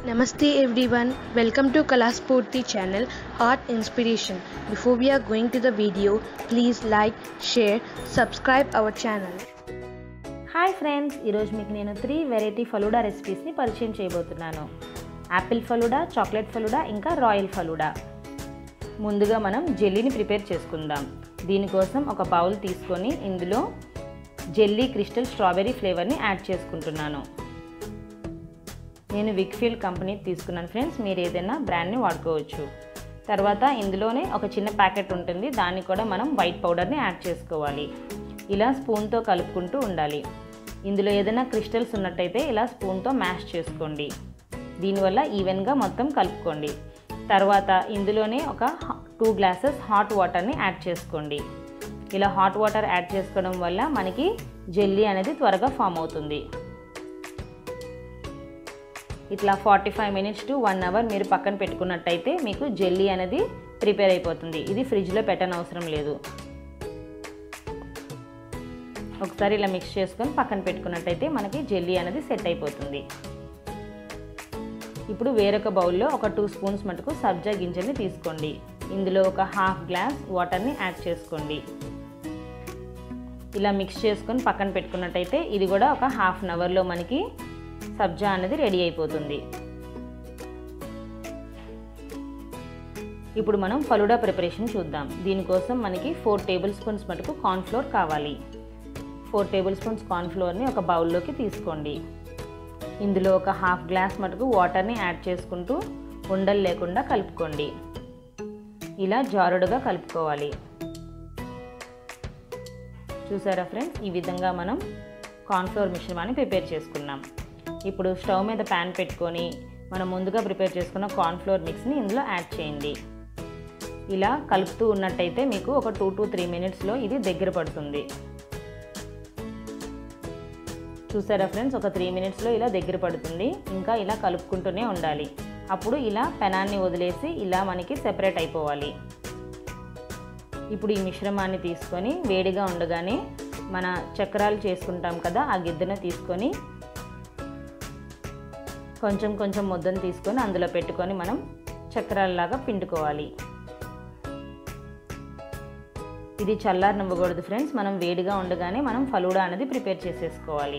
Namaste everyone, welcome to Kalaspurti channel Art Inspiration. Before we are going to the video, please like, share, subscribe our channel. Hi friends ఈరోజు మీకు నేను three variety falooda రెసిపీస్ని పరిచయం చేయబోతున్నాను Apple falooda chocolate falooda ఇంకా royal falooda ముందుగా మనం జెల్లీని prepare చేసుకుందాం దీనికోసం ఒక బౌల్ తీసుకొని ఇందులో జెల్లీ క్రిస్టల్ స్ట్రాబెర్రీ ఫ్లేవర్ని యాడ్ చేసుకుంటున్నాను నేను విక్ఫీల్డ్ కంపెనీ తీసుకున్నాను ఫ్రెండ్స్ మీరు ఏదైనా బ్రాండ్ని వాడుకోవచ్చు తర్వాత ఇందులోనే ఒక చిన్న ప్యాకెట్ ఉంటుంది దాన్ని కూడా మనం వైట్ పౌడర్ని యాడ్ చేసుకోవాలి ఇలా స్పూన్తో కలుపుకుంటూ ఉండాలి ఇందులో ఏదైనా క్రిస్టల్స్ ఉన్నట్టయితే ఇలా స్పూన్తో మ్యాష్ చేసుకోండి దీనివల్ల ఈవెన్గా మొత్తం కలుపుకోండి తర్వాత ఇందులోనే ఒక టూ గ్లాసెస్ హాట్ వాటర్ని యాడ్ చేసుకోండి ఇలా హాట్ వాటర్ యాడ్ చేసుకోవడం వల్ల మనకి జెల్లీ అనేది త్వరగా ఫామ్ అవుతుంది ఇట్లా forty five minutes to one hour మీరు పక్కన పెట్టుకున్నట్టయితే మీకు జెల్లీ అనేది ప్రిపేర్ అయిపోతుంది ఇది ఫ్రిడ్జ్లో పెట్టనవసరం లేదు ఒకసారి ఇలా మిక్స్ చేసుకొని పక్కన పెట్టుకున్నట్టయితే మనకి జెల్లీ అనేది సెట్ అయిపోతుంది ఇప్పుడు వేరొక బౌల్లో ఒక టూ స్పూన్స్ మటుకు సబ్జా గింజల్ని తీసుకోండి ఇందులో ఒక హాఫ్ గ్లాస్ వాటర్ని యాడ్ చేసుకోండి ఇలా మిక్స్ చేసుకొని పక్కన పెట్టుకున్నట్టయితే ఇది కూడా ఒక హాఫ్ అన్ అవర్లో మనకి సబ్జా అనేది రెడీ అయిపోతుంది ఇప్పుడు మనం ఫలుడా ప్రిపరేషన్ చూద్దాం దీనికోసం మనకి ఫోర్ టేబుల్ స్పూన్స్ మటుకు కార్న్ఫ్లోర్ కావాలి ఫోర్ టేబుల్ స్పూన్స్ కార్న్ఫ్లోర్ని ఒక బౌల్లోకి తీసుకోండి ఇందులో ఒక హాఫ్ గ్లాస్ మటుకు వాటర్ని యాడ్ చేసుకుంటూ ఉండలు లేకుండా కలుపుకోండి ఇలా జారుడుగా కలుపుకోవాలి చూసారా ఫ్రెండ్స్ ఈ విధంగా మనం కార్న్ఫ్లోర్ మిశ్రమాన్ని ప్రిపేర్ చేసుకున్నాం ఇప్పుడు స్టవ్ మీద ప్యాన్ పెట్టుకొని మనం ముందుగా ప్రిపేర్ చేసుకున్న కార్న్ఫ్లోర్ మిక్స్ని ఇందులో యాడ్ చేయండి ఇలా కలుపుతూ ఉన్నట్టయితే మీకు ఒక టూ టు త్రీ మినిట్స్లో ఇది దగ్గర పడుతుంది చూసారా ఫ్రెండ్స్ ఒక త్రీ మినిట్స్లో ఇలా దగ్గర పడుతుంది ఇంకా ఇలా కలుపుకుంటూనే ఉండాలి అప్పుడు ఇలా పెనాన్ని వదిలేసి ఇలా మనకి సెపరేట్ అయిపోవాలి ఇప్పుడు ఈ మిశ్రమాన్ని తీసుకొని వేడిగా ఉండగానే మన చక్రాలు చేసుకుంటాం కదా ఆ గిద్దెను తీసుకొని కొంచెం కొంచెం ముద్దను తీసుకొని అందులో పెట్టుకొని మనం చక్రాలలాగా పిండుకోవాలి ఇది చల్లారనివ్వకూడదు ఫ్రెండ్స్ మనం వేడిగా ఉండగానే మనం ఫలూడా అనేది ప్రిపేర్ చేసేసుకోవాలి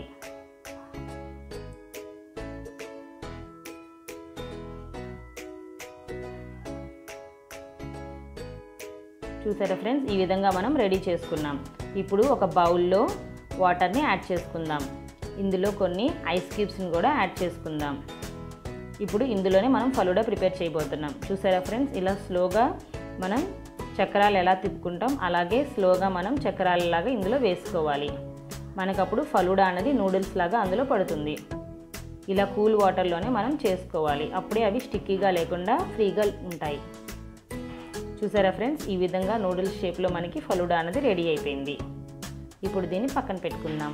చూసారా ఫ్రెండ్స్ ఈ విధంగా మనం రెడీ చేసుకున్నాం ఇప్పుడు ఒక బౌల్లో వాటర్ని యాడ్ చేసుకుందాం ఇందులో కొన్ని ఐస్ క్యూబ్స్ని కూడా యాడ్ చేసుకుందాం ఇప్పుడు ఇందులోనే మనం ఫలూడా ప్రిపేర్ చేయబోతున్నాం చూసారా ఫ్రెండ్స్ ఇలా స్లోగా మనం చక్రాలు ఎలా తిప్పుకుంటాం అలాగే స్లోగా మనం చక్రాలలాగా ఇందులో వేసుకోవాలి మనకప్పుడు ఫలూడా అనేది నూడిల్స్ లాగా అందులో పడుతుంది ఇలా కూల్ వాటర్లోనే మనం చేసుకోవాలి అప్పుడే అవి స్టిక్కీగా లేకుండా ఫ్రీగా ఉంటాయి చూసారా ఫ్రెండ్స్ ఈ విధంగా నూడిల్స్ షేప్లో మనకి ఫలూడా అనేది రెడీ అయిపోయింది ఇప్పుడు దీన్ని పక్కన పెట్టుకుందాం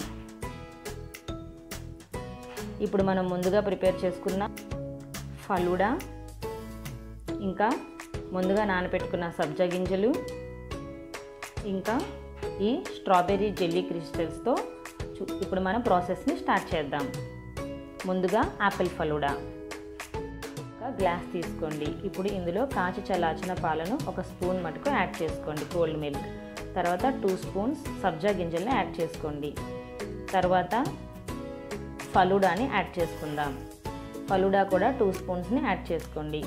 ఇప్పుడు మనం ముందుగా ప్రిపేర్ చేసుకున్న ఫలూడా ఇంకా ముందుగా నానబెట్టుకున్న సబ్జా గింజలు ఇంకా ఈ స్ట్రాబెర్రీ జెల్లీ క్రిస్టల్స్తో ఇప్పుడు మనం ప్రాసెస్ని స్టార్ట్ చేద్దాం ముందుగా యాపిల్ ఫలూడా ఒక గ్లాస్ తీసుకోండి ఇప్పుడు ఇందులో కాచి చల్లార్చిన పాలను ఒక స్పూన్ మటుకు యాడ్ చేసుకోండి కోల్డ్ మిల్క్ తర్వాత టూ స్పూన్స్ సబ్జా గింజల్ని యాడ్ చేసుకోండి తర్వాత ఫలూడాని యాడ్ చేసుకుందాం ఫలూడా కూడా టూ స్పూన్స్ని యాడ్ చేసుకోండి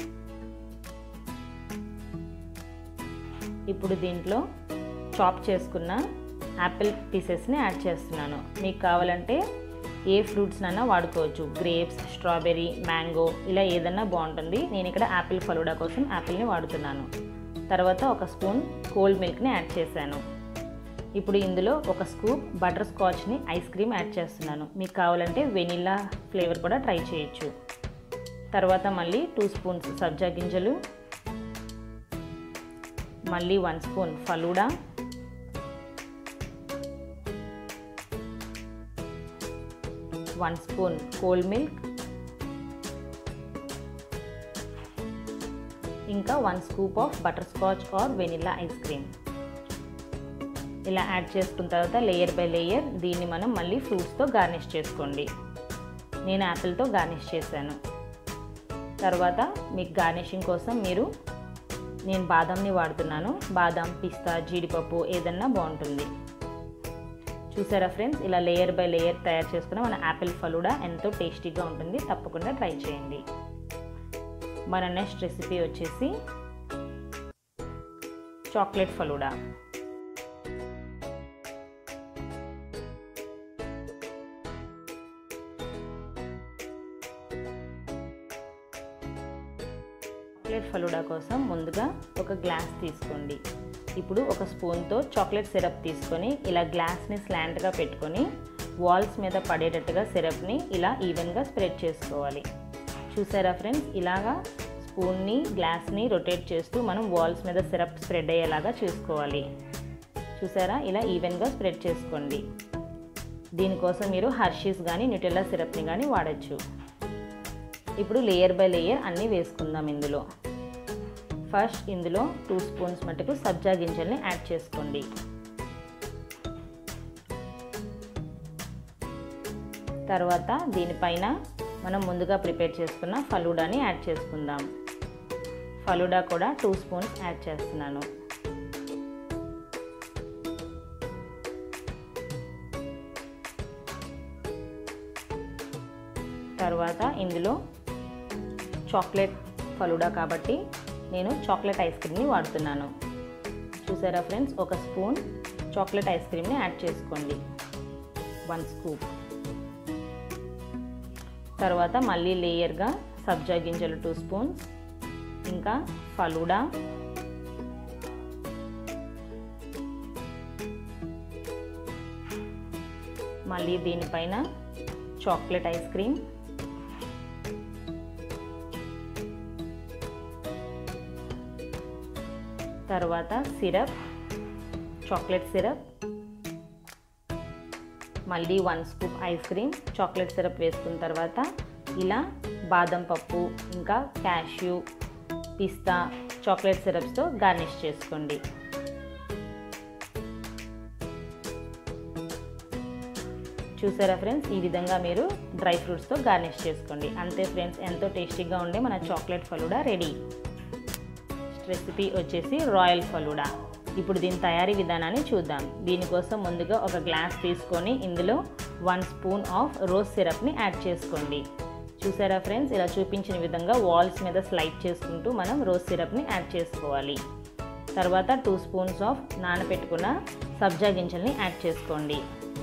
ఇప్పుడు దీంట్లో చాప్ చేసుకున్న యాపిల్ పీసెస్ని యాడ్ చేస్తున్నాను మీకు కావాలంటే ఏ ఫ్రూట్స్నైనా వాడుకోవచ్చు గ్రేప్స్ స్ట్రాబెర్రీ మ్యాంగో ఇలా ఏదన్నా బాగుంటుంది నేను ఇక్కడ యాపిల్ ఫలూడా కోసం యాపిల్ని వాడుతున్నాను తర్వాత ఒక స్పూన్ కోల్డ్ మిల్క్ని యాడ్ చేశాను ఇప్పుడు ఇందులో ఒక స్కూప్ బటర్ స్కాచ్ని ఐస్ క్రీమ్ యాడ్ చేస్తున్నాను మీకు కావాలంటే వెనిల్లా ఫ్లేవర్ కూడా ట్రై చేయొచ్చు తర్వాత మళ్ళీ టూ స్పూన్స్ సబ్జా గింజలు మళ్ళీ one spoon falooda one spoon cold milk ఇంకా one scoop of butterscotch or vanilla ice cream ఇలా యాడ్ చేసుకున్న తర్వాత లేయర్ బై లేయర్ దీన్ని మనం మళ్ళీ ఫ్రూట్స్తో గార్నిష్ చేసుకోండి నేను యాపిల్తో గార్నిష్ చేశాను తర్వాత మీకు గార్నిషింగ్ కోసం మీరు నేను బాదంని వాడుతున్నాను బాదం పిస్తా జీడిపప్పు ఏదన్నా బాగుంటుంది చూసారా ఫ్రెండ్స్ ఇలా లేయర్ బై లేయర్ తయారు చేసుకున్న మన యాపిల్ ఫలూడా ఎంతో టేస్టీగా ఉంటుంది తప్పకుండా ట్రై చేయండి మన నెక్స్ట్ రెసిపీ వచ్చేసి చాక్లెట్ ఫలూడా చాక్లెట్ ఫలూడా కోసం ముందుగా ఒక గ్లాస్ తీసుకోండి ఇప్పుడు ఒక స్పూన్తో చాక్లెట్ సిరప్ తీసుకొని ఇలా గ్లాస్ని స్లాంట్గా పెట్టుకొని వాల్స్ మీద పడేటట్టుగా సిరప్ని ఇలా ఈవెన్గా స్ప్రెడ్ చేసుకోవాలి చూసారా ఫ్రెండ్స్ ఇలాగా స్పూన్ని గ్లాస్ని రొటేట్ చేస్తూ మనం వాల్స్ మీద సిరప్ స్ప్రెడ్ అయ్యేలాగా చూసుకోవాలి చూసారా ఇలా ఈవెన్గా స్ప్రెడ్ చేసుకోండి దీనికోసం మీరు హర్షీస్ కానీ న్యూటెల్లా సిరప్ని కానీ వాడచ్చు ఇప్పుడు లేయర్ బై లేయర్ అన్నీ వేసుకుందాం ఇందులో ఫస్ట్ ఇందులో టూ స్పూన్స్ మటుకు సబ్జా గింజల్ని యాడ్ చేసుకోండి తర్వాత దీనిపైన మనం ముందుగా ప్రిపేర్ చేసుకున్న ఫలూడాని యాడ్ చేసుకుందాం ఫలూడా కూడా టూ స్పూన్స్ యాడ్ చేస్తున్నాను తర్వాత ఇందులో చాక్లెట్ ఫలూడా కాబట్టి నేను చాక్లెట్ ఐస్ క్రీమ్ని వాడుతున్నాను చూసారా ఫ్రెండ్స్ ఒక స్పూన్ చాక్లెట్ ఐస్ క్రీమ్ని యాడ్ చేసుకోండి వన్ స్కూప్ తర్వాత మళ్ళీ లేయర్గా సబ్జా గింజలు టూ స్పూన్స్ ఇంకా ఫలూడా మళ్ళీ దీనిపైన చాక్లెట్ ఐస్ క్రీమ్ తర్వాత సిరప్ చాక్లెట్ సిరప్ మళ్ళీ one scoop ice cream chocolate syrup వేసుకున్న తర్వాత ఇలా బాదం పప్పు ఇంకా క్యాష్యూ పిస్తా చాక్లెట్ సిరప్స్తో గార్నిష్ చేసుకోండి చూసారా ఫ్రెండ్స్ ఈ విధంగా మీరు డ్రై ఫ్రూట్స్తో గార్నిష్ చేసుకోండి అంతే ఫ్రెండ్స్ ఎంతో టేస్టీగా ఉండే మన చాక్లెట్ ఫలూడా రెడీ రెసిపీ వచ్చేసి రాయల్ ఫలూడా ఇప్పుడు దీని తయారీ విధానాన్ని చూద్దాం దీనికోసం ముందుగా ఒక గ్లాస్ తీసుకొని ఇందులో వన్ స్పూన్ ఆఫ్ రోజ్ సిరప్ని యాడ్ చేసుకోండి చూసారా ఫ్రెండ్స్ ఇలా చూపించిన విధంగా వాల్స్ మీద స్లైడ్ చేసుకుంటూ మనం రోజ్ సిరప్ని యాడ్ చేసుకోవాలి తర్వాత టూ స్పూన్స్ ఆఫ్ నానబెట్టుకున్న సబ్జా గింజల్ని యాడ్ చేసుకోండి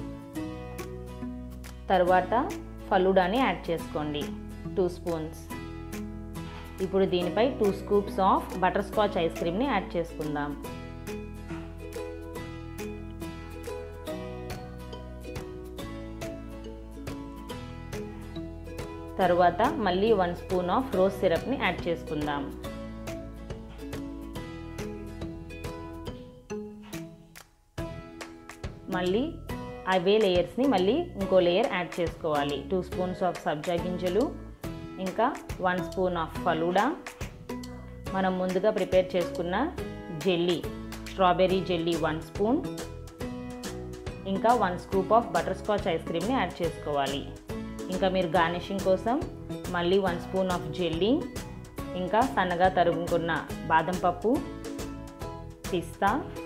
తర్వాత ఫలూడాని యాడ్ చేసుకోండి టూ స్పూన్స్ ఇప్పుడు దీనిపై two scoops of butterscotch ice క్రీమ్ని యాడ్ చేసుకుందాం తర్వాత మళ్ళీ వన్ స్పూన్ ఆఫ్ రోజ్ సిరప్ని యాడ్ చేసుకుందాం మళ్ళీ అవే లేయర్స్ని మళ్ళీ ఇంకో లేయర్ యాడ్ చేసుకోవాలి టూ స్పూన్స్ ఆఫ్ సబ్జా గింజలు ఇంకా వన్ స్పూన్ ఆఫ్ ఫలూడా మనం ముందుగా ప్రిపేర్ చేసుకున్న jelly strawberry jelly one spoon ఇంకా one scoop of butterscotch ice క్రీమ్ని యాడ్ చేసుకోవాలి ఇంకా మీరు గార్నిషింగ్ కోసం మళ్ళీ వన్ స్పూన్ ఆఫ్ జెల్లీ ఇంకా సన్నగా తరుగుకున్న బాదం పప్పు పిస్తా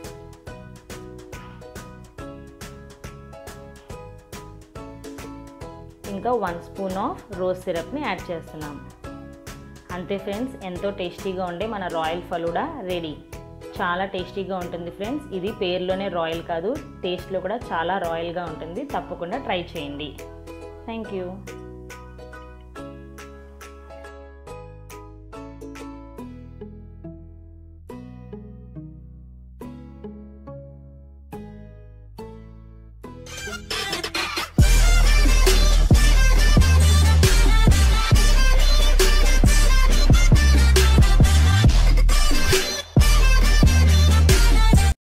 ఇంకా వన్ స్పూన్ ఆఫ్ రోజ్ సిరప్ని యాడ్ చేస్తున్నాం అంతే ఫ్రెండ్స్ ఎంతో టేస్టీగా ఉండే మన రాయల్ ఫలూడా రెడీ చాలా టేస్టీగా ఉంటుంది ఫ్రెండ్స్ ఇది పేరులోనే రాయల్ కాదు టేస్ట్లో కూడా చాలా రాయల్గా ఉంటుంది తప్పకుండా ట్రై చేయండి థ్యాంక్ యూ Thank you.